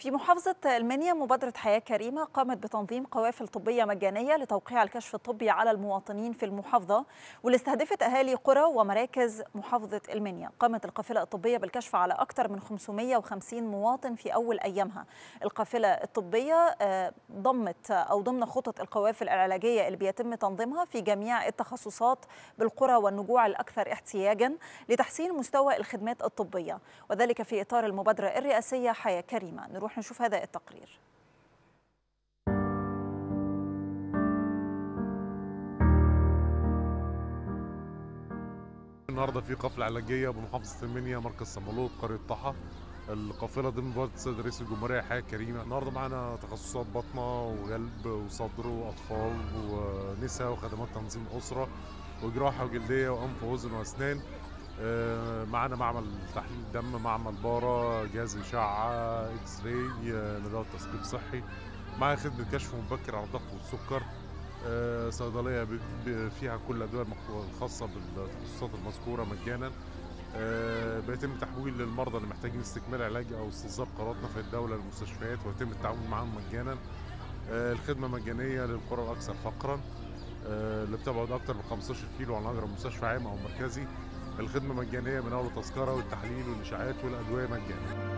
في محافظة المنيا مبادرة حياة كريمة قامت بتنظيم قوافل طبية مجانية لتوقيع الكشف الطبي على المواطنين في المحافظة واللي استهدفت أهالي قرى ومراكز محافظة المنيا قامت القافلة الطبية بالكشف على أكثر من 550 مواطن في أول أيامها القافلة الطبية ضمت أو ضمن خطط القوافل العلاجية اللي بيتم تنظيمها في جميع التخصصات بالقرى والنجوع الأكثر احتياجا لتحسين مستوى الخدمات الطبية وذلك في إطار المبادرة الرئاسية حياة كريمة نروح نشوف هذا التقرير النهارده في قافله علاجيه بمحافظه المنيا مركز صمالوط قريه طحا القافله ضمن مبادره السيد رئيس الجمهوريه حياه كريمه النهارده معانا تخصصات بطنه وقلب وصدر واطفال ونساء وخدمات تنظيم اسره وجراحه وجلديه وانف واذن واسنان معانا معمل تحليل دم معمل بارا جهاز اشعه اكس راي ندوه تثقيف صحي معانا خدمه كشف مبكر على الضغط والسكر صيدليه فيها كل الادويه الخاصه بالتخصصات المذكوره مجانا بيتم تحويل للمرضى اللي محتاجين استكمال علاج او استصدار قراراتنا في الدوله للمستشفيات ويتم التعامل معاهم مجانا الخدمه مجانيه للقرى الاكثر فقرا اللي بتبعد اكثر من 15 كيلو عن اقرب مستشفى عام او مركزي الخدمه مجانيه من اول التذكره والتحليل والاشاعات والادويه مجانا